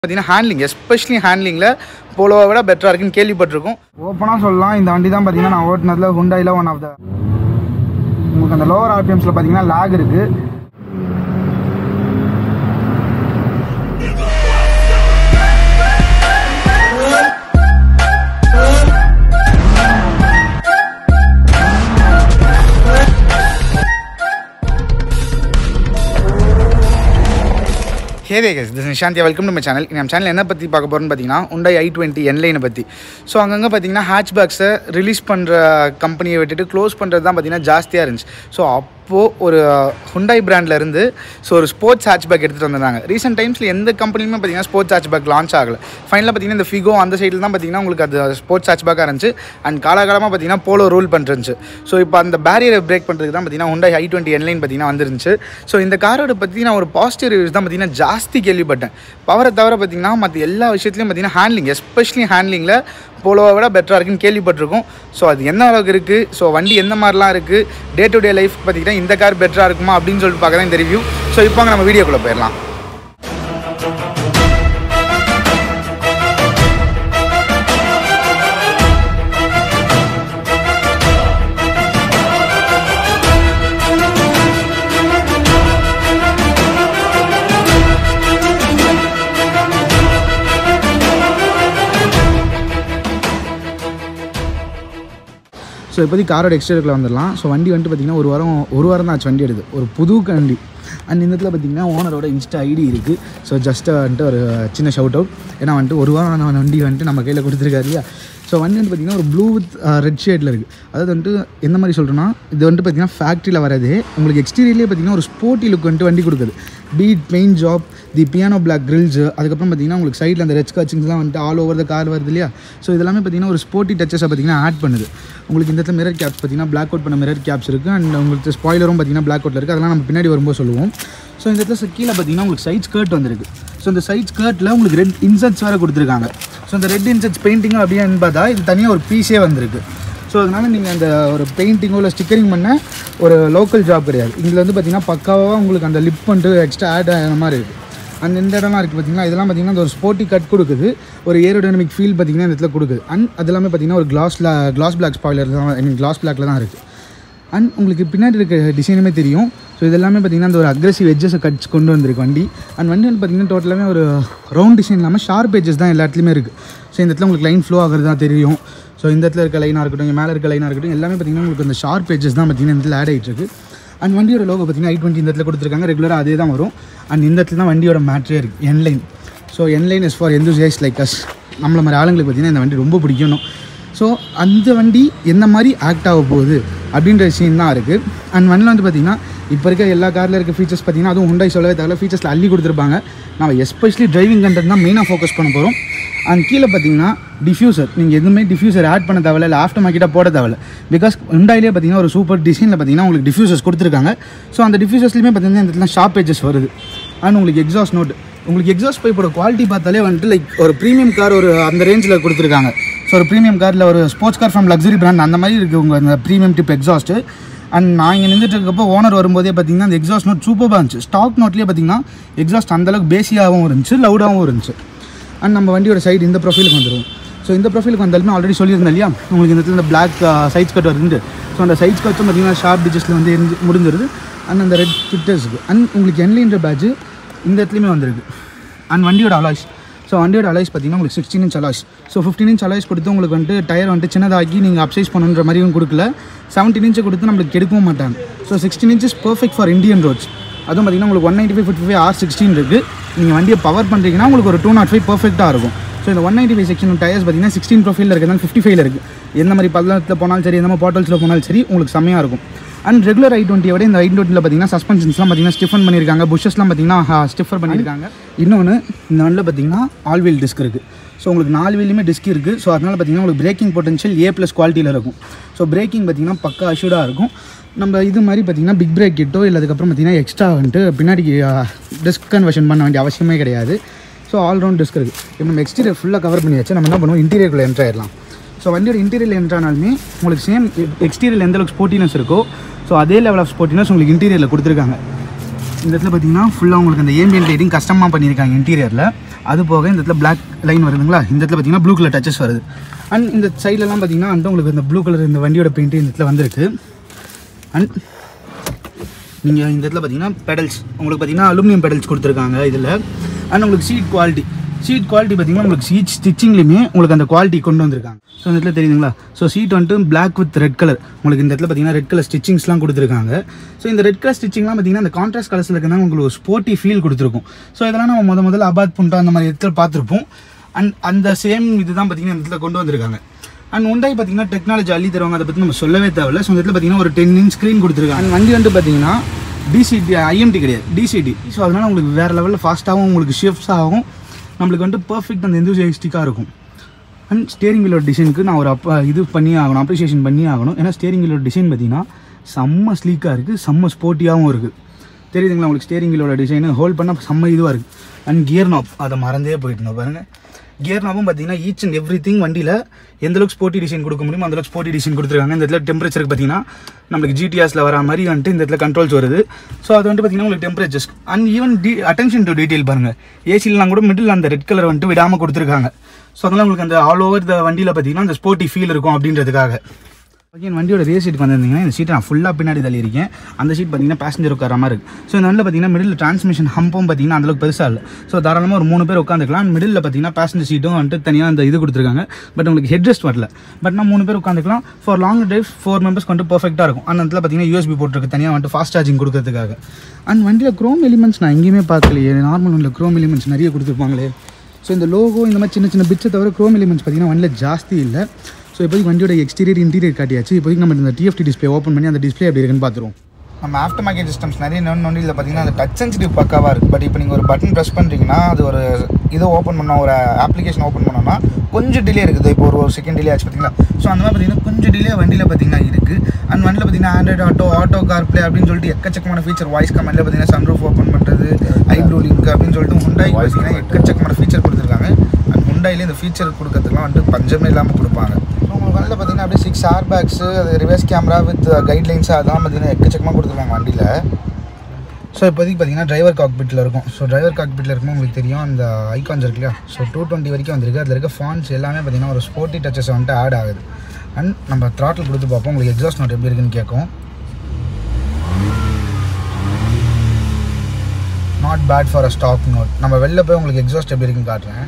பார்த்தீங்கன்னா handling especially ஹேண்ட்லிங்கில் போலோவை விட பெட்டராக இருக்குன்னு கேள்விப்பட்டிருக்கோம் ஓப்பனாக சொல்லலாம் இந்த வண்டி தான் பார்த்தீங்கன்னா நான் ஓட்டினதுல ஹுண்டாயில் ஒன் ஆஃப் த உங்களுக்கு அந்த லோவர் ஆர்பிஎம்ஸில் பார்த்தீங்கன்னா லேக் இருக்குது ஹே வே திஸ் நிஷாந்தியா வெல்கம் டு மை சேனல் நம்ம சேனல் என்ன பற்றி பார்க்க போகிறோம்னு பார்த்தீங்கன்னா உண்டை ஐ டுவெண்ட்டி என்லைனை பற்றி ஸோ அங்கங்கே பார்த்தீங்கன்னா ஹேட்ச்பேக்ஸை ரிலீஸ் பண்ணுற கம்பெனியை விட்டுட்டு க்ளோஸ் பண்ணுறது தான் பார்த்தீங்கன்னா ஜாஸ்தியாக இருந்துச்சு ஸோ அப்போது ஒரு ஹுண்டாய் பிராண்டில் இருந்து ஸோ ஒரு ஸ்போர்ட்ஸ் ஹேட்ச்பேக் எடுத்துகிட்டு வந்திருந்தாங்க ரீசெண்ட் டைம்ஸில் எந்த கம்பெனியுமே பார்த்தீங்கன்னா ஸ்போர்ட்ஸ் ஹேட்ச்பேக் லான்ச் ஆகலை ஃபைனலாக பார்த்தீங்கன்னா இந்த ஃபிகோ அந்த சைடில் தான் பார்த்தீங்கன்னா உங்களுக்கு அது ஸ்போர்ட்ஸ் ஹேட்ச்பேக்காக இருந்துச்சு அண்ட் காலகாலமாக பார்த்தீங்கன்னா போலோ ரூல் பண்ணிருந்துச்சு ஸோ இப்போ அந்த பேரியரை பிரேக் பண்ணுறதுக்கு தான் பார்த்தீங்கன்னா ஹுண்டாய் ஐ டுவெண்ட்டி என்லைன் பார்த்தீங்கன்னா வந்துருந்துச்சு ஸோ இந்த காரோட பற்றி நான் ஒரு பாசிட்டிவ் ரிவ்யூஸ் தான் பார்த்தீங்கன்னா ஜாஸ்தி கேள்விப்பட்டேன் பவரை தவிர பார்த்தீங்கன்னா மற்ற எல்லா விஷயத்துலையும் பார்த்தீங்கன்னா ஹேண்ட்லிங் எஸ்பெஷலி ஹேண்ட்லிங்கில் போலோவை விட பெட்டராக இருக்குன்னு கேள்விப்பட்டிருக்கோம் ஸோ அது என்ன அளவுக்கு இருக்குது ஸோ வண்டி எந்த மாதிரிலாம் இருக்குது டே டு டே லைஃப் பார்த்தீங்கன்னா இந்த கார் பெட்டராக இருக்குமா அப்படின்னு சொல்லிட்டு பார்க்க தான் இந்த ரிவ்யூ ஸோ இப்போ நம்ம வீடியோக்குள்ளே போயிடலாம் ஸோ இப்போதைக்கு காரோட எக்ஸ்டீரியரில் வந்துடலாம் ஸோ வண்டி வந்துட்டு பார்த்தீங்கன்னா ஒரு வாரம் ஒரு வாரம் தான் ஆச்சு வண்டி எடுது ஒரு புது வண்டி அண்ட் இந்த இடத்துல பார்த்தீங்கன்னா ஓனரோட இன்ஸ்டா ஐடி இருக்குது ஸோ ஜஸ்ட் வந்துட்டு ஒரு சின்ன ஷவுட் அவுட் ஏன்னா வந்துட்டு ஒரு வாரம் ஆன வண்டி வந்துட்டு நம்ம கையில் கொடுத்துருக்காரு இல்லையா ஸோ வண்டி வந்து பார்த்திங்கன்னா ஒரு ப்ளூ வித் ரெட் ஷேடில் இருக்குது அதாவது வந்துட்டு எந்த மாதிரி சொல்கிறேன்னா இது வந்துட்டு பார்த்திங்கன்னா ஃபேக்ட்ரியில் வரது உங்களுக்கு எக்ஸ்டீரியர்லேயே பார்த்திங்கன்னா ஒரு ஸ்போர்ட்டி லுக் வந்துட்டு வண்டி கொடுக்குது beat paint job the piano black grills அதுக்கப்புறம் பார்த்தீங்கன்னா உங்களுக்கு சைடில் அந்த ரெட் ஸ்கட்சிங்ஸ்லாம் வந்துட்டு ஆல் ஓவர் த கார் வருது இல்லையா ஸோ இதெல்லாமே பார்த்தீங்கன்னா ஒரு ஸ்போர்ட்டி டச்சஸை பார்த்தீங்கன்னா ஆட் பண்ணுது உங்களுக்கு இந்த இடத்துல மிரர் கேப்ஸ் பார்த்தீங்கன்னா பிளாக் அவுட் பண்ண மிரர் கேப்ஸ் இருக்குது அண்ட் உங்களுக்கு ஸ்பாய்லரும் பார்த்தீங்கன்னா பிளாக் அவுட்டில் இருக்குது அதெல்லாம் நம்ம பின்னாடி வரும்போது சொல்லுவோம் ஸோ இந்த இடத்துல கீழே பார்த்தீங்கன்னா உங்களுக்கு சைட் ஸ்கர்ட் வந்திருக்கு ஸோ இந்த சைட் ஸ்கர்ட்டில் உங்களுக்கு ரெட் இன்சர்ட்ஸ் வேறு கொடுத்துருக்காங்க ஸோ இந்த ரெட் இன்சர்ட்ஸ் பெயிண்டிங்கும் அப்படின்னு பார்த்தா இது தனியாக ஒரு பீஸே வந்திருக்கு ஸோ அதனால் நீங்கள் அந்த ஒரு பெயிண்டிங்கோ இல்லை ஸ்டிக்கரிங் பண்ண ஒரு லோக்கல் ஜாப் கிடையாது இதில் வந்து பார்த்தீங்கன்னா பக்காவாக உங்களுக்கு அந்த லிப் பண்ணிட்டு எக்ஸ்ட்ரா ஆட் ஆகிற மாதிரி இருக்குது அந்த இந்த இடம்லாம் இருக்குது பார்த்தீங்கன்னா இதெல்லாம் பார்த்தீங்கன்னா அந்த ஒரு ஸ்போர்ட்டி கட் கொடுக்குது ஒரு ஏரோடைனமிக் ஃபீல் பார்த்தீங்கன்னா இந்த இடத்துல கொடுக்குது அண்ட் அது எல்லாமே பார்த்தீங்கன்னா ஒரு கிளாஸில் கிளாஸ் பிளாக் ஸ்பாய்லர் தான் ஐ மீன் கிளாஸ் பிளாக்ல தான் இருக்குது அண்ட் உங்களுக்கு பின்னாடி இருக்க டிசைனுமே தெரியும் ஸோ இது எல்லாமே பார்த்தீங்கன்னா அந்த ஒரு அக்ரெசிவ் எட்ஜஸை கட்ஸ் கொண்டு வந்திருக்கு வண்டி அண்ட் வண்டி வந்து பார்த்தீங்கன்னா டோட்டலாமே ஒரு ரவுண்ட் டிசைன் இல்லாமல் ஷார்ப் எட்ஜஸ் தான் எல்லா இடத்துலையுமே இருக்குது ஸோ இந்த இடத்துல உங்களுக்கு லைன் ஃப்ளோ ஆகிறது தான் தெரியும் ஸோ இந்த இடத்துல இருக்க லைனாக இருக்கட்டும் இங்க மேலே இருக்க லைனாக இருக்கட்டும் எல்லாமே பார்த்தீங்கன்னா உங்களுக்கு அந்த ஷார்ப் எட்ஜஸ் தான் பார்த்தீங்கன்னா இந்த இடத்துல ஆட் ஆகிட்டு இருக்கு அண்ட் வண்டியோட லோகோ பார்த்தீங்கன்னா ஐ டுவெண்ட்டி இந்த இடத்துல கொடுத்துருக்காங்க ரெகுலராக அதே தான் வரும் அண்ட் இந்த இடத்துல தான் வண்டியோட மேட்ரே இருக்குது N line so N line is for enthusiast like us நம்மள மாதிரி ஆளுங்களுக்கு பார்த்தீங்கன்னா இந்த வண்டி ரொம்ப பிடிக்கணும் ஸோ அந்த வண்டி எந்த மாதிரி ஆக்ட் ஆக போகுது அப்படின்ற விஷயம் தான் இருக்குது அண்ட் வண்டியில் வந்து பார்த்திங்கன்னா இப்போ இருக்க எல்லா காரில் இருக்க ஃபீச்சர்ஸ் பார்த்திங்கன்னா அதுவும் உண்டாய் சொல்லவே தேவையில்ல ஃபீச்சர்ஸில் அள்ளி கொடுத்துருப்பாங்க நம்ம எஸ்பெஷலி டிரைவிங் கண்டென்ட் தான் மெயினாக ஃபோக்கஸ் பண்ண போகிறோம் அண்ட் கீழே பார்த்தீங்கன்னா டிஃப்யூசர் நீங்கள் எதுவுமே டிஃப்யூசர் ஆட் பண்ண தேவையில்ல இல்லை ஆஃப்டர் மார்க்கெட்டாக போட தேவையில்ல பிகாஸ் உண்டாயிலே பார்த்தீங்கன்னா ஒரு சூப்பர் டிசைனில் பார்த்தீங்கன்னா உங்களுக்கு டிஃப்யூசர்ஸ் கொடுத்துருக்காங்க ஸோ அந்த டிஃப்யூசர்ஸ்லையுமே பார்த்தீங்கன்னா இந்த இடத்துல ஷார்ப் பேஜஸ் வருது அண்ட் உங்களுக்கு எக்ஸாஸ்ட் நோட் உங்களுக்கு எக்ஸாஸ்ட் பைப்போட குவாலிட்டி பார்த்தாலே வந்துட்டு லைக் ஒரு ப்ரீமியம் கார் ஒரு அந்த ரேஞ்சில் கொடுத்துருக்காங்க ஸோ ஒரு ப்ரீமியம் காரில் ஒரு sports car from luxury brand அந்த மாதிரி இருக்குது உங்கள் அந்த ப்ரீமியம் டிப் எக்ஸாஸ்ட்டு அண்ட் நான் இங்கே நின்றுட்டு இருக்கப்போ ஓனர் வரும்போதே பார்த்தீங்கன்னா அந்த எக்ஸாஸ்ட் நோட் சூப்பராக இருந்துச்சு ஸ்டாக் நோட்லேயே பார்த்தீங்கன்னா எக்ஸாஸ்ட் அந்தளவுக்கு பேசியாகவும் இருந்துச்சு லவுடாகவும் இருந்துச்சு அண்ட் நம்ம வண்டியோட சைடு இந்த ப்ரொஃபைலுக்கு வந்துடும் ஸோ இந்த ப்ரொஃபைலுக்கு வந்தாலுமே ஆல்ரெடி சொல்லியிருந்தேன் இல்லையா உங்களுக்கு இந்த இடத்துல இந்த பிளாக் சைட் கட் வருது ஸோ அந்த சைட் கட்டும் பார்த்தீங்கன்னா ஷார்ப் டிஜஸில் வந்து எரிஞ்சு முடிஞ்சிருது அண்ட் அந்த ரெட் ஃபிட்டர்ஸுக்கு அண்ட் உங்களுக்கு என்லைன்ற பேட்ச் இந்த இடத்துலையுமே வந்திருக்கு அண்ட் வண்டியோட அலாய்ஸ் ஸோ வண்டியோட அலாய்ஸ் பார்த்தீங்கன்னா உங்களுக்கு sixteen inch alloys so fifteen inch alloys கொடுத்து உங்களுக்கு வந்துட்டு டயர் வந்துட்டு சின்னதாக்கி நீங்கள் அப்சைஸ் பண்ணுன்ற மாதிரியும் கொடுக்கல செவன்டீன் இன்ச்சு கொடுத்து நம்மளுக்கு கெடுக்கவும் மாட்டாங்க so sixteen inches perfect for Indian roads அதுவும் பார்த்தீங்கன்னா உங்களுக்கு one ninety five fifty five R sixteen இருக்குது நீங்கள் வண்டியை பவர் பண்ணுறீங்கன்னா உங்களுக்கு ஒரு டூ நாட் ஃபைவ் பர்ஃபெக்ட்டாக இருக்கும் ஸோ இந்த one ninety five section tyres பார்த்தீங்கன்னா சிக்ஸ்டீன் ப்ரொஃபைலில் இருக்கிறதால ஃபிஃப்டி ஃபைவ்ல இருக்குது எந்த மாதிரி பள்ளத்தில் போனாலும் சரி எந்த மாதிரி பாட்டல்ஸில் போனாலும் சரி உங்களுக்கு செம்மையாக இருக்கும் அண்ட் ரெகுலர் ஐ டுவெண்ட்டியை விட இந்த ஐ டுவெண்ட்டியில் பார்த்தீங்கன்னா சஸ்பென்ஷன்ஸ்லாம் பார்த்தீங்கன்னா ஸ்டிஃபன் பண்ணியிருக்காங்க புஷஸ்லாம் பார்த்தீங்கன்னா ஸ்டிஃபர் பண்ணியிருக்காங்க இன்னொன்று இந்த வண்டியில் பார்த்தீங்கன்னா ஆல் வீல் டிஸ்க் இருக்குது ஸோ உங்களுக்கு நாலு வீலுமே டிஸ்க் இருக்குது ஸோ அதனால் பார்த்தீங்கன்னா உங்களுக்கு பிரேக்கிங் பொட்டன்ஷியல் ஏ ப்ளஸ் குவாலிட்டியில் இருக்கும் ஸோ பிரேக்கிங் பார்த்தீங்கன்னா பக்கா அஷ்யூர்டாக இருக்கும் நம்ம இது மாதிரி பார்த்தீங்கன்னா பிக் பிரேக் கிட்டோ இல்லை அதுக்கப்புறம் பார்த்தீங்கன்னா எக்ஸ்ட்ரா வந்துட்டு பின்னாடி டிஸ்க் கன்வர்ஷன் பண்ண வேண்டிய அவசியமே கிடையாது ஸோ ஆல்ரவுண்ட் டிஸ்க் இருக்குது இப்போ நம்ம எக்ஸ்டீரியர் ஃபுல்லாக கவர் பண்ணியாச்சு நம்ம என்ன பண்ணுவோம் இன்டீரியருக்குள்ளே என்ட்ரு ஆயிடலாம் ஸோ வண்டியோட இன்டீரியர் என்ட்ரானாலுமே உங்களுக்கு சேம் எக்ஸ்டீரியர் எந்த அளவுக்கு ஸ்போர்ட்டினஸ் இருக்கோ ஸோ அதே லெவல் ஆஃப் ஸ்போர்ட்டினஸ் உங்களுக்கு இன்டீரியரில் கொடுத்துருக்காங்க இந்த இடத்துல பார்த்தீங்கன்னா ஃபுல்லாக உங்களுக்கு இந்த ஏம்பியன் லைட்டிங் கஸ்டமாக பண்ணியிருக்காங்க இன்டீரியரில் அது போக இந்த இடத்துல பிளாக் லைன் வருதுங்களா இந்த இடத்துல பார்த்தீங்கன்னா ப்ளூ கலர் டச்சஸ் வருது அண்ட் இந்த சைட்லலாம் பார்த்தீங்கன்னா வந்துட்டு உங்களுக்கு இந்த ப்ளூ கலர் இந்த வண்டியோட பெயிண்ட் இந்த இடத்துல வந்திருக்கு அண்ட் நீங்கள் இந்த இடத்துல பார்த்தீங்கன்னா பெடல்ஸ் உங்களுக்கு பார்த்தீங்கன்னா அலுமினியம் பெடல்ஸ் கொடுத்துருக்காங்க இதில் அண்ட் உங்களுக்கு சீட் குவாலிட்டி சீட் குவாலிட்டி பார்த்தீங்கன்னா உங்களுக்கு சீட் ஸ்டிச்சிங்லேயுமே உங்களுக்கு அந்த குவாலிட்டி கொண்டு வந்திருக்காங்க ஸோ இந்த இடத்துல தெரியுதுங்களா ஸோ சீட் வந்துட்டு பிளாக் வித் ரெட் கலர் உங்களுக்கு இந்த இடத்துல பார்த்தீங்கன்னா ரெட் கலர் ஸ்டிச்சிங்ஸ்லாம் கொடுத்துருக்காங்க ஸோ இந்த ரெட் கலர் ஸ்டிச்சிங்லாம் பார்த்தீங்கன்னா அந்த கான்ட்ராஸ்ட் கலர்ஸில் இருக்கிறதா உங்களுக்கு ஒரு ஸ்போர்ட்டி ஃபீல் கொடுத்துருக்கும் ஸோ இதெல்லாம் நம்ம முத முதல்ல அபாத் புண்டா அந்த மாதிரி இடத்துல பார்த்துருப்போம் அண்ட் அந்த சேம் இதுதான் பார்த்தீங்கன்னா இந்த இடத்துல கொண்டு வந்திருக்காங்க அண்ட் உண்டாய் பார்த்தீங்கன்னா டெக்னாலஜி அள்ளி தருவாங்க அதை பற்றி நம்ம சொல்லவே தேவையில்ல ஸோ இந்த இடத்துல பார்த்தீங்கன்னா ஒரு டென் இன்ச் ஸ்க்ரீன் கொடுத்துருக்காங்க அண்ட் வண்டி வந்து பார்த்தீங்கன்னா டிசிடி ஐஎம்டி கிடையாது டிசிடி ஸோ அதனால் உங்களுக்கு வேறு லெவலில் ஃபாஸ்ட்டாகவும் உங்களுக்கு ஷிஃப்ட்ஸ் ஆகும் நம்மளுக்கு வந்துட்டு பர்ஃபெக்ட் அந்த எந்தூசியஸ்டிக்காக இருக்கும் அண்ட் ஸ்டேரிங் வீலோட டிசைனுக்கு நான் ஒரு அப்ப இது பண்ணி ஆகணும் அப்ரிஷியேஷன் பண்ணி ஆகணும் ஏன்னா ஸ்டேரிங் வீலோட டிசைன் பார்த்தீங்கன்னா செம்ம ஸ்லீக்காக இருக்குது செம்ம ஸ்போர்ட்டியாகவும் இருக்குது தெரியுதுங்களா உங்களுக்கு ஸ்டேரிங் வீலோட டிசைனு ஹோல்ட் பண்ண செம்ம இதுவாக இருக்குது அண்ட் கியர் நாப் அதை மறந்தே போயிட்டு பாருங்கள் கியர் நாப்பும் பார்த்தீங்கன்னா ஈச் அண்ட் எவ்ரி திங் வண்டியில் எந்த அளவுக்கு ஸ்போர்ட்டி டிசைன் கொடுக்க முடியுமோ அந்த அளவுக்கு ஸ்போர்ட்டி டிசைன் கொடுத்துருக்காங்க இந்த இடத்துல டெம்பரேச்சருக்கு பார்த்தீங்கன்னா நம்மளுக்கு ஜிடிஎஸில் வர மாதிரி வந்துட்டு இந்த இடத்துல கண்ட்ரோல்ஸ் வருது ஸோ அது வந்துட்டு பார்த்தீங்கன்னா உங்களுக்கு temperatures and even the attention to detail பாருங்கள் ஏசிலாம் கூட மிடில் அந்த ரெட் கலர் வந்துட்டு விடாமல் கொடுத்துருக்காங்க ஸோ அதனால் உங்களுக்கு அந்த ஆல் ஓவர் த வண்டியில் பார்த்தீங்கன்னா அந்த ஸ்போர்ட்டி ஃபீல் இருக்கும் அப்படின்றதுக்காக ஓகே வண்டியோட ரேஸ் சீட் வந்திருந்தீங்கன்னா இந்த சீட்டை நான் ஃபுல்லாக பின்னாடி தள்ளியிருக்கேன் அந்த சீட் பார்த்தீங்கன்னா பேசஞ்சர் உட்கார மாதிரி இருக்குது ஸோ இந்த வண்டியில் பார்த்தீங்கன்னா மிடில் டிரான்ஸ்மிஷன் ஹம்பும் பார்த்தீங்கன்னா அந்தளவுக்கு பெருசாக இல்லை ஸோ தாராளமாக ஒரு மூணு பேர் உட்காந்துக்கலாம் மிடில் பார்த்தீங்கன்னா பேசஞ்சர் சீட்டும் வந்துட்டு தனியாக அந்த இது கொடுத்துருக்காங்க பட் உங்களுக்கு ஹெட்ரெஸ்ட் வரல பட் நான் மூணு பேர் உட்காந்துக்கலாம் for long drives four members வந்துட்டு பர்ஃபெக்டாக இருக்கும் அந்த இடத்துல பார்த்தீங்கன்னா யூஎஸ்பி போட்டிருக்கு தனியாக வந்துட்டு ஃபாஸ்ட் சார்ஜிங் கொடுக்கறதுக்காக அண்ட் வண்டியில் க்ரோம் எலிமெண்ட்ஸ் நான் எங்கேயுமே பார்க்கலையே நார்மல் வண்டியில் க்ரோம் எலிமெண்ட்ஸ் நிறைய கொடுத்துருப்பாங்களே ஸோ இந்த லோகோ இந்த மாதிரி சின்ன சின்ன பிட்ஸை தவிர க்ரோம் எலிமெண்ட்ஸ் பார்த்தீங்கன்னா வண்டியில் ஜாஸ்தி இல்லை ஸோ இப்போதைக்கு வண்டியோட எக்ஸ்டீரியர் இன்டீரியர் காட்டியாச்சு இப்போதைக்கு நம்ம இந்த டிஎஃப்டி டிஸ்பிளே ஓப்பன் பண்ணி அந்த டிஸ்பிளே எப்படி இருக்குன்னு பார்த்துருவோம் நம்ம ஆஃப்டர் மார்க்கெட் சிஸ்டம்ஸ் நிறைய நொன் நொண்டியில் பார்த்தீங்கன்னா அந்த டச் சென்சிட்டிவ் பக்காவாக இருக்குது பட் இப்போ நீங்கள் ஒரு பட்டன் ப்ரெஸ் பண்ணுறீங்கன்னா அது ஒரு இதை ஓப்பன் பண்ணோம் ஒரு அப்ளிகேஷன் ஓப்பன் பண்ணோம்னா கொஞ்சம் டிலே இருக்குது இப்போ ஒரு ஒரு செகண்ட் டிலே ஆச்சு பார்த்தீங்களா ஸோ அந்த மாதிரி பார்த்தீங்கன்னா கொஞ்சம் டிலே வண்டியில் பார்த்தீங்கன்னா இருக்குது அண்ட் வண்டியில் பார்த்தீங்கன்னா Android auto auto car play அப்படின்னு சொல்லிட்டு எக்கச்சக்கமான ஃபீச்சர் வாய்ஸ் கமெண்ட்டில் பார்த்தீங்கன்னா சன்ரூஃப் ஓப்பன் பண்ணுறது ஐப்ரோ லிங்க் அப்படின்னு சொல்லிட்டு முண்டாய் பார்த்தீங்கன்னா எக்கச்சக்கமான ஃபீச்சர் கொடுத்துருக்காங்க அண்ட் முண்டாயிலே இந்த ஃபீச்சர் கொடுக்கறதுக்குலாம் வந்துட்டு பஞ்சமே இல்லாமல் கொடுப்பாங்க ஸோ உங்களுக்கு வந்து பார்த்தீங்கன்னா அப்படியே சிக்ஸ் ஏர் பேக்ஸு அது ரிவர்ஸ் கேமரா வித் கைட்லைன்ஸ் அதெல்லாம் பார்த்தீங்கன்னா எக்கச்சக்கமாக கொடுத்துருக்காங்க வண்டியில் ஸோ இப்போதைக்கு பார்த்தீங்கன்னா டிரைவர் காக்பிட்டில் இருக்கும் ஸோ டிரைவர் காக்பிட்டில் இருக்கும்போது உங்களுக்கு தெரியும் அந்த ஐகான்ஸ் இருக்கு இல்லையா ஸோ டூ டுவெண்ட்டி வரைக்கும் வந்திருக்கு அதில் இருக்க ஃபான்ஸ் எல்லாமே பார்த்தீங்கன்னா ஒரு ஸ்போர்ட்டி டச்சஸ் வந்துட்டு ஆட் ஆகுது அண்ட் நம்ம த்ராட்டில் கொடுத்து பார்ப்போம் உங்களுக்கு எக்ஸாஸ்ட் நோட் எப்படி இருக்குன்னு கேட்கும் not bad for a stock note நம்ம வெளில போய் உங்களுக்கு எக்ஸாஸ்ட் எப்படி இருக்குன்னு காட்டுறேன்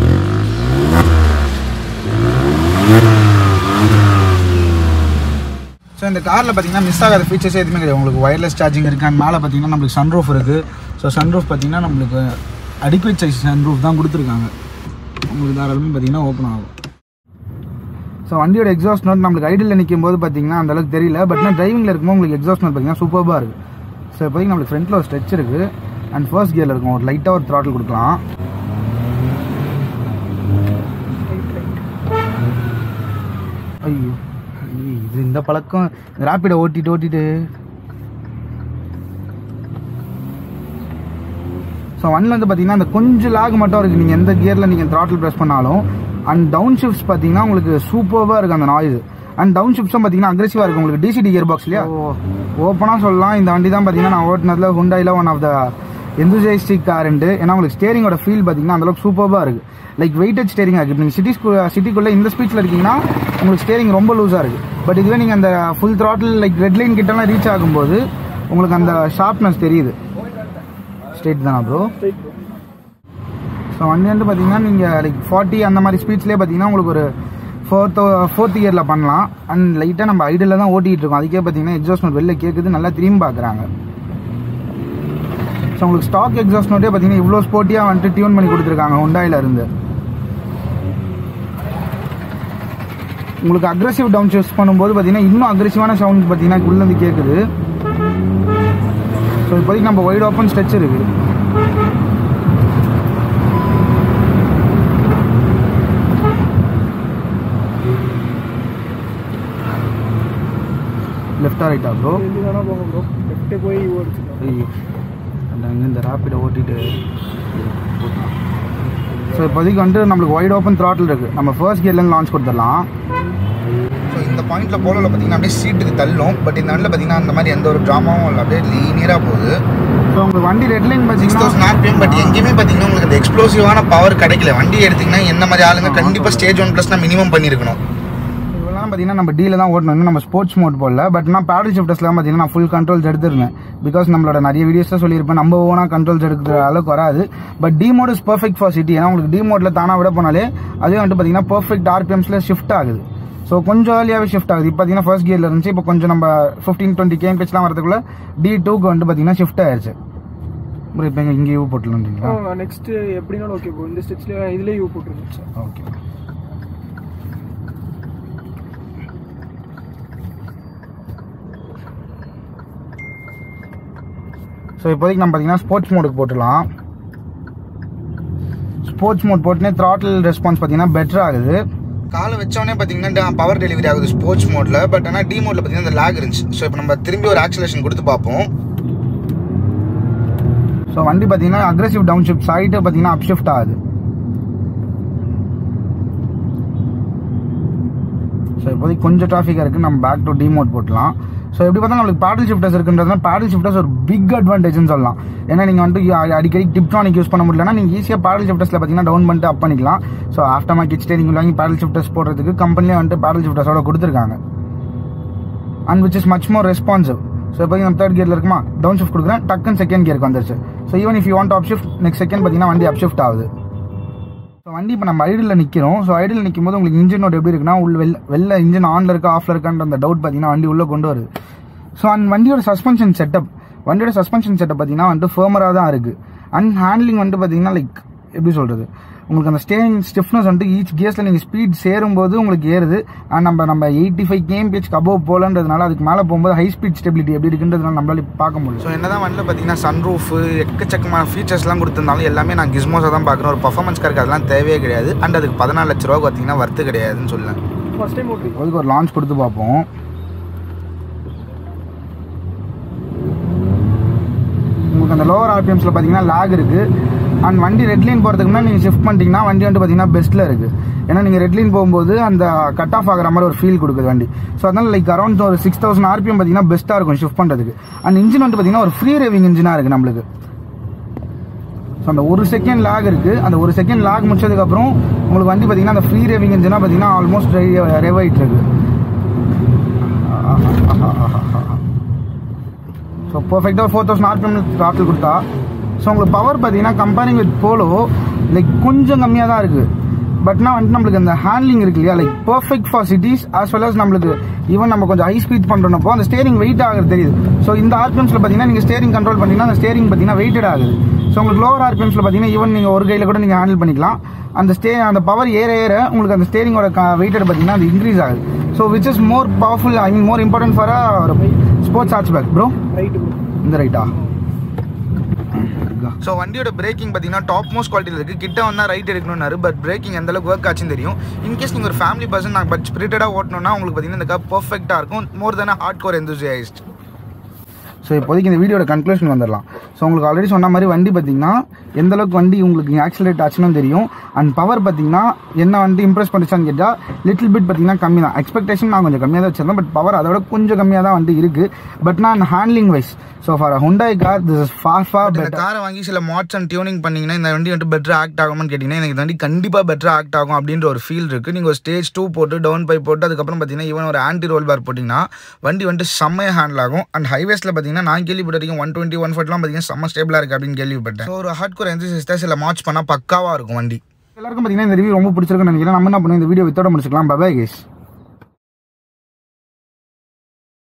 ஸோ இந்த காரில் பார்த்தீங்கன்னா மிஸ் ஆகாத ஃபீச்சர்ஸ் எதுவுமே கிடையாது உங்களுக்கு ஒயர்லெஸ் சார்ஜிங் இருக்குது அண்ட் மேலே பார்த்தீங்கன்னா நம்மளுக்கு சன்ரூஃப் இருக்குது ஸோ சன்ரூஃப் பார்த்தீங்கன்னா நம்மளுக்கு அடிக்வேட் சைஸ் சன்ரூஃப் தான் கொடுத்துருக்காங்க உங்களுக்கு தாராளமாக பார்த்தீங்கன்னா ஓப்பன் ஆகும் ஸோ வண்டியோட எக்ஸாஸ்ட் நோட் நம்மளுக்கு ஐடியில் நிற்கும் போது பார்த்தீங்கன்னா அந்த அளவுக்கு தெரியல பட் நான் டிரைவிங்கில் இருக்கும்போது உங்களுக்கு எக்ஸாஸ்ட் நோட் பார்த்தீங்கன்னா சூப்பராக இருக்குது ஸோ இப்போதைக்கு நம்மளுக்கு ஃப்ரண்ட்டில் ஒரு ஸ்ட்ரெச் இருக்குது அண்ட் ஃபர்ஸ்ட் கியரில் இருக்கும் ஒரு லைட்டாக ஒரு த்ராட்டில் கொடுக்கலாம் ஐயோ ஐயோ, இது இந்த பழக்கம் ரேப்பிடை ஓட்டிட்டு ஓட்டிட்டு ஸோ ஒன்ல வந்து பார்த்தீங்கன்னா அந்த கொஞ்சம் லாக் மட்டும் இருக்குது நீங்கள் எந்த கியரில் நீங்கள் த்ராட்டில் ப்ரெஸ் பண்ணாலும் அண்ட் டவுன் ஷிஃப்ட்ஸ் பார்த்தீங்கன்னா உங்களுக்கு சூப்பராக இருக்குது அந்த நாய்ஸ் அண்ட் டவுன் ஷிஃப்ட்ஸும் பார்த்தீங்கன்னா அக்ரெசிவாக இருக்குது உங்களுக்கு டிசிடி கியர் பாக்ஸ் இல்லையா ஓப்பனாக சொல்லலாம் இந்த வண்டி தான் பார்த்தீங்கன்னா நான் ஓட்டினதில் ஹுண்டாயில் ஒன் ஆஃப் த எந்தூசியஸ்டிக் காருண்டு ஏன்னா உங்களுக்கு ஸ்டேரிங்கோட ஃபீல் பார்த்தீங்கன்னா அந்தளவுக்கு சூப்பராக இருக்குது லைக் வெயிட்டட் ஸ்டேரிங்காக இருக்குது நீங்கள் சிட்டி சிட்டிக்குள்ளே இந்த ஸ்பீச்சில் இருக்கீங்கன்னா உங்களுக்கு ஸ்டேரிங் ரொம்ப லூஸாக இருக்குது பட் இதுவே நீங்கள் அந்த full throttle like red line கிட்டலாம் ரீச் ஆகும்போது உங்களுக்கு அந்த ஷார்ப்னஸ் தெரியுது ஸ்ட்ரெயிட் தானா ப்ரோ ஸோ வண்டி வந்து பார்த்தீங்கன்னா நீங்கள் லைக் ஃபார்ட்டி அந்த மாதிரி ஸ்பீட்ஸ்லேயே பார்த்தீங்கன்னா உங்களுக்கு ஒரு ஃபோர்த்தோ ஃபோர்த் இயரில் பண்ணலாம் அண்ட் லைட்டாக நம்ம ஐடியில் தான் ஓட்டிகிட்டு இருக்கோம் அதுக்கே பார்த்தீங்கன்னா எக்ஸாஸ்ட் நோட் வெளில கேட்குது நல்லா திரும்பி பார்க்குறாங்க ஸோ உங்களுக்கு ஸ்டாக் எக்ஸாஸ்ட் நோட்டே பார்த்தீங்கன்னா இவ்வளோ ஸ்போர்ட்டியாக வந்துட்டு டியூன் பண்ணி கொடுத்துருக்காங்க ஹுண்டாயில இருந்து உங்களுக்கு அக்ரெசிவ் டவுன் ஷிஃப்ட் பண்ணும்போது பார்த்தீங்கன்னா இன்னும் அக்ரெசிவான சவுண்ட் பார்த்தீங்கன்னா உள்ளேருந்து கேட்குது ஸோ இப்போதைக்கு நம்ம ஒயிட் ஓப்பன் ஸ்ட்ரெச் இருக்குது லெஃப்டா ரைட்டா ப்ரோ ஐயோ அந்த அங்கே இந்த ரேப்பிடை ஓட்டிட்டு ஸோ இப்போதைக்கு வந்துட்டு நம்மளுக்கு ஒயிட் ஓப்பன் த்ராட்டில் இருக்குது நம்ம ஃபர்ஸ்ட் கியர்லேருந்து லான்ச் கொடுத்துடலாம் ஸோ இந்த பாயிண்ட்டில் போலவில் பார்த்தீங்கன்னா அப்படியே சீட்டுக்கு தள்ளும் பட் இந்த வண்டியில் பார்த்தீங்கன்னா அந்த மாதிரி எந்த ஒரு ட்ராமாவும் இல்லை அப்படியே லீனியராக போகுது ஸோ உங்களுக்கு வண்டி ரெட் லைன் சிக்ஸ் பார்த்தீங்கன்னா தௌசண்ட் ஆர்பிஎம் பட் எங்கேயுமே பார்த்தீங்கன்னா உங்களுக்கு அந்த எக்ஸ்ப்ளோசிவான பவர் கிடைக்கல வண்டி எடுத்தீங்கன்னா என்ன மாதிரி ஆளுங்க கண்டிப்பாக ஸ்டேஜ் ஒன் ப்ளஸ்னா மினிமம் பண்ணியிருக்கணும் இவ்வளோ பார்த்தீங்கன்னா நம்ம டீல தான் ஓட்டணும் இன்னும் நம்ம ஸ்போர்ட்ஸ் மோட் போடல பட் நான் பேடல் ஷிஃப்டர்ஸ்லாம் பார்த்தீங்கன்னா நான் ஃபுல் கண்ட்ரோல்ஸ் எடுத்துருந்தேன் பிகாஸ் நம்மளோட நிறைய வீடியோஸில் சொல்லியிருப்பேன் நம்ம ஓனாக கண்ட்ரோல்ஸ் எடுக்கிற அளவுக்கு வராது but D mode is perfect for city ஏன்னா உங்களுக்கு டி மோட்ல தானாக விட போனாலே அதே வந்துட்டு பார்த்தீங்கன்னா பர்ஃபெக்ட் ஆர்பிஎம்ஸில் ஷிஃப்ட் ஆகுது ஸோ கொஞ்சம் ஏர்லியாகவே ஷிஃப்ட் ஆகுது இப்போ பார்த்தீங்கன்னா ஃபர்ஸ்ட் கியரில் இருந்துச்சு இப்போ கொஞ்சம் நம்ம ஃபிஃப்டீன் டுவெண்ட்டி கேம் பேச்லாம் வரதுக்குள்ள டி டூக்கு வந்துட்டு பார்த்தீங்கன்னா ஷிஃப்ட் ஆயிருச்சு ப்ரோ இப்போ எங்க இங்கே யூ போட்டுலன்றீங்களா நெக்ஸ்ட் எப்படினாலும் ஓகே ப்ரோ இந்த ஸ்டெப்ஸ்ல இதுலயே யூ போட்டுருந்துச்சு ஓகே ஸோ இப்போதைக்கு நம்ம பார்த்தீங்கன்னா ஸ்போர்ட்ஸ் மோடுக்கு போட்டுடலாம் ஸ்போர்ட்ஸ் மோட் போட்டுனே த்ராட்டில் ரெஸ்பான்ஸ் பார்த்தீங்கன்னா பெட்டர் ஆகுது காலை வச்சோடனே பார்த்தீங்கன்னா பவர் டெலிவரி ஆகுது ஸ்போர்ட்ஸ் மோடில் பட் ஆனால் டி மோடில் பார்த்தீங்கன்னா அந்த லேக் இருந்துச்சு ஸோ இப்போ நம்ம திரும்பி ஒரு ஆக்சலேஷன் கொடுத்து பார்ப்போம் ஸோ வண்டி பார்த்தீங்கன்னா அக்ரெசிவ் டவுன் ஷிஃப்ட் சைடு பார்த்தீங்கன்னா அப் ஷிஃப்ட் ஆகுது ஸோ இப்போதைக்கு கொஞ்சம் டிராஃபிக்காக இருக்குது நம்ம பேக் டு டிமோட் போட்டலாம் ஸோ எப்படி பார்த்தா நம்மளுக்கு பேடல் ஷிஃப்டர்ஸ் இருக்குன்றதுனால பேடல் ஷிஃப்டர்ஸ் ஒரு பிக் அட்வான்டேஜ்னு சொல்லலாம் ஏன்னா நீங்கள் வந்துட்டு அ- அடிக்கடி டிப்டானிக் யூஸ் பண்ண முடியலன்னா நீங்கள் ஈஸியாக பேடல் ஷிஃப்டர்ஸில் பார்த்தீங்கன்னா டவுன் பண்ணிட்டு அப் பண்ணிக்கலாம் ஸோ ஆஃப்டர் மார்க்கெட் ஸ்டேரிங் வாங்கி பேடல் ஷிஃப்டர்ஸ் போடுறதுக்கு கம்பெனிலே வந்துட்டு பேடல் ஷிஃப்டர்ஸோட கொடுத்துருக்காங்க and which is much more responsive so இப்போ நம்ம தேர்ட் கியரில் இருக்குமா டவுன் ஷிஃப்ட் கொடுக்குறேன் டக்குன்னு செகண்ட் கியருக்கு வந்துருச்சு so even if you want up shift next second பார்த்தீங்கன்னா வண்டி அப் ஷிஃப்ட் ஆகுது ஸோ வண்டி இப்போ நம்ம ஐடியில் நிற்கிறோம் ஸோ ஐடியில் நிற்கும் போது உங்களுக்கு இன்ஜின் நோட் எப்படி இருக்குன்னா உள்ள வெளில வெளில இன்ஜின் ஆனில் இருக்கா ஆஃப்ல இருக்கான்ற அந்த டவுட் பார்த்தீங்கன்னா வண்டி உள்ளே கொண்டு வருது ஸோ அந்த வண்டியோட சஸ்பென்ஷன் செட்டப் வண்டியோட சஸ்பென்ஷன் செட்டப் பார்த்தீங்கன்னா வந்துட்டு ஃபேமராக தான் இருக்குது அண்ட் ஹேண்ட்லிங் வந்துட்டு பார்த்தீங்கன்னா லைக் எப்படி சொல்கிறது உங்களுக்கு அந்த ஸ்டேரிங் ஸ்டிஃப்னஸ் வந்துட்டு ஈச் கியர்ஸில் நீங்கள் ஸ்பீட் சேரும்போது உங்களுக்கு ஏறுது அண்ட் நம்ம நம்ம எயிட்டி ஃபைவ் கேம் பேஜ் அபோவ் போலன்றதுனால அதுக்கு மேலே போகும்போது ஹை ஸ்பீட் ஸ்டெபிலிட்டி எப்படி இருக்குன்றதுனால நம்மளால பார்க்க முடியும் ஸோ என்னதான் வண்டியில் பார்த்தீங்கன்னா சன்ரூஃப் எக்கச்சக்கமான ஃபீச்சர்ஸ்லாம் கொடுத்துருந்தாலும் எல்லாமே நான் கிஸ்மோஸாக தான் பார்க்குறேன் ஒரு பர்ஃபார்மன்ஸ் காருக்கு அதெல்லாம் தேவையே கிடையாது அண்ட் அதுக்கு பதினாலு லட்ச ரூபா பார்த்தீங்கன்னா வர்த்து கிடையாதுன்னு சொல்லலாம் ஃபர்ஸ்ட் டைம் ஓட்டுறீங்க அதுக்கு ஒரு லான்ச் கொடுத்து பார்ப்போம் உங்களுக்கு அந்த லோவர் ஆர்பிஎம்ஸில் பார்த்தீங்கன்னா லேக் இருக்குது அண்ட் வண்டி ரெட் லைன் போகிறதுக்கு முன்னாடி நீங்கள் ஷிஃப்ட் பண்ணிட்டீங்கன்னா வண்டி வந்து பார்த்தீங்கன்னா பெஸ்ட்டில் இருக்குது ஏன்னா நீங்கள் ரெட் லைன் போகும்போது அந்த கட் ஆஃப் ஆகிற மாதிரி ஒரு ஃபீல் கொடுக்குது வண்டி ஸோ அதனால லைக் அரௌண்ட் ஒரு சிக்ஸ் தௌசண்ட் ஆர்பிஎம் பார்த்தீங்கன்னா பெஸ்ட்டாக இருக்கும் ஷிஃப்ட் பண்ணுறதுக்கு அண்ட் இன்ஜின் வந்து பார்த்தீங்கன்னா ஒரு ஃப்ரீ ரேவிங் இன்ஜினாக இருக்குது நம்மளுக்கு ஸோ அந்த ஒரு செகண்ட் லாக் இருக்குது அந்த ஒரு செகண்ட் லாக் முடிச்சதுக்கப்புறம் உங்களுக்கு வண்டி பார்த்தீங்கன்னா அந்த ஃப்ரீ ரேவிங் இன்ஜினாக பார்த்தீங்கன்னா ஆல்மோஸ்ட் ரெவ் ஆகிட்டு இருக்கு ஸோ பர்ஃபெக்டாக ஃபோர் தௌசண்ட் ஆர்பிஎம் த்ராட்டில் கொடுத்தா ஸோ உங்களுக்கு பவர் பார்த்தீங்கன்னா கம்பேரிங் வித் போலோ லைக் கொஞ்சம் கம்மியாக தான் இருக்குது பட்னா வந்துட்டு நம்மளுக்கு அந்த ஹேண்ட்லிங் இருக்கு இல்லையா like perfect for cities as well as நம்மளுக்கு ஈவன் நம்ம கொஞ்சம் ஹை ஸ்பீட் பண்ணுறப்போ அந்த ஸ்டேரிங் வெயிட் ஆகுறது தெரியுது ஸோ இந்த ஆர்பிஎம்ஸில் பார்த்தீங்கன்னா நீங்கள் ஸ்டேரிங் கண்ட்ரோல் பண்ணீங்கன்னா அந்த ஸ்டேரிங் பார்த்தீங்கன்னா வெயிட்டட் ஆகுது ஸோ உங்களுக்கு லோவர் ஆர்பிஎம்ஸில் பார்த்தீங்கன்னா ஈவன் நீங்கள் ஒரு கையில் கூட நீங்கள் ஹேண்டில் பண்ணிக்கலாம் அந்த ஸ்டே அந்த பவர் ஏற ஏற உங்களுக்கு அந்த ஸ்டேரிங்கோட வெயிட்டட் பார்த்தீங்கன்னா அது இன்க்ரீஸ் ஆகுது so which is more powerful I mean more important for ஒரு sports hatchback bro right bro இந்த ரைட்டா ஸோ வண்டியோட பிரேக்கிங் பார்த்தீங்கன்னா டாப் மோஸ்ட் குவாலிட்டியில் இருக்குது கிட்ட வந்தால் ரைட் எடுக்கணும்னாரு பட் பிரேக்கிங் எந்த அளவுக்கு ஒர்க் ஆச்சுன்னு தெரியும் இன்கேஸ் நீங்கள் ஒரு ஃபேமிலி பர்சன் நான் பட் ஸ்பிரிட்டடாக ஓட்டணும்னா உங்களுக்கு பார்த்தீங்கன்னா இந்த கார் பர்ஃபெக்டாக இருக்கும் more then hardcore enthusiast so இப்போதைக்கு இந்த வீடியோட கன்க்ளூஷன் வந்துடலாம் ஸோ உங்களுக்கு ஆல்ரெடி சொன்ன மாதிரி வண்டி பார்த்தீங்கன்னா எந்த அளவுக்கு வண்டி உங்களுக்கு ஆக்சிலேட் ஆச்சுன்னு தெரியும் அண்ட் பவர் பார்த்தீங்கன்னா என்ன வண்டி இம்ப்ரெஸ் பண்ணிச்சான்னு கேட்டால் லிட்டில் பிட் பார்த்தீங்கன்னா கம்மி தான் எக்ஸ்பெக்டேஷன் நான் கொஞ்சம் கம்மியாக தான் வச்சிருந்தேன் பட் பவர் அதோட கொஞ்சம் கம்மியாக தான் வண்டி இருக்குது பட் நான் handling wise so far Hyundai car this is far far இந்த பெட்டர் காரை வாங்கி சில மாட்ஸ் அண்ட் டியூனிங் பண்ணீங்கன்னா இந்த வண்டி வந்துட்டு பெட்டர் ஆக்ட் ஆகும்னு கேட்டிங்கன்னா எனக்கு இந்த வண்டி கண்டிப்பாக பெட்டர் ஆக்ட் ஆகும் அப்படின்ற ஒரு ஃபீல் இருக்குது நீங்கள் ஒரு ஸ்டேஜ் டூ போட்டு டவுன் பை போட்டு அதுக்கப்புறம் பார்த்தீங்கன்னா ஈவன் ஒரு ஆன்டி ரோல் பார் போட்டிங்கன்னா வண்டி வந்துட்டு செம்மையாக ஹேண்டில் ஆகும் அண்ட் ஹைவேஸில் பார்த்தீங்கன்னா நான் கேள்விப்பட்ட வரைக்கும் ஒன் டுவெண்ட்டி ஒன் ஃபோர்ட்லாம் பார்த்தீங்கன்னா செம்ம ஸ்டேபிளாக இருக்குது அப்படின்னு கேள்விப்பட்டேன் ஸோ ஒரு ஹார்ட் கோர் எந்த சில மாட்ச் பண்ணால் பக்காவாக இருக்கும் வண்டி எல்லாருக்கும் பார்த்தீங்கன்னா இந்த ரிவ்யூ ரொம்ப பிடிச்சிருக்குன்னு நினைக்கிறேன் நம்ம என்ன பண்ணுவோம் இந்த வீடியோ வித்தோட முடிச்சுக்கலாம் பபாய் கேஸ்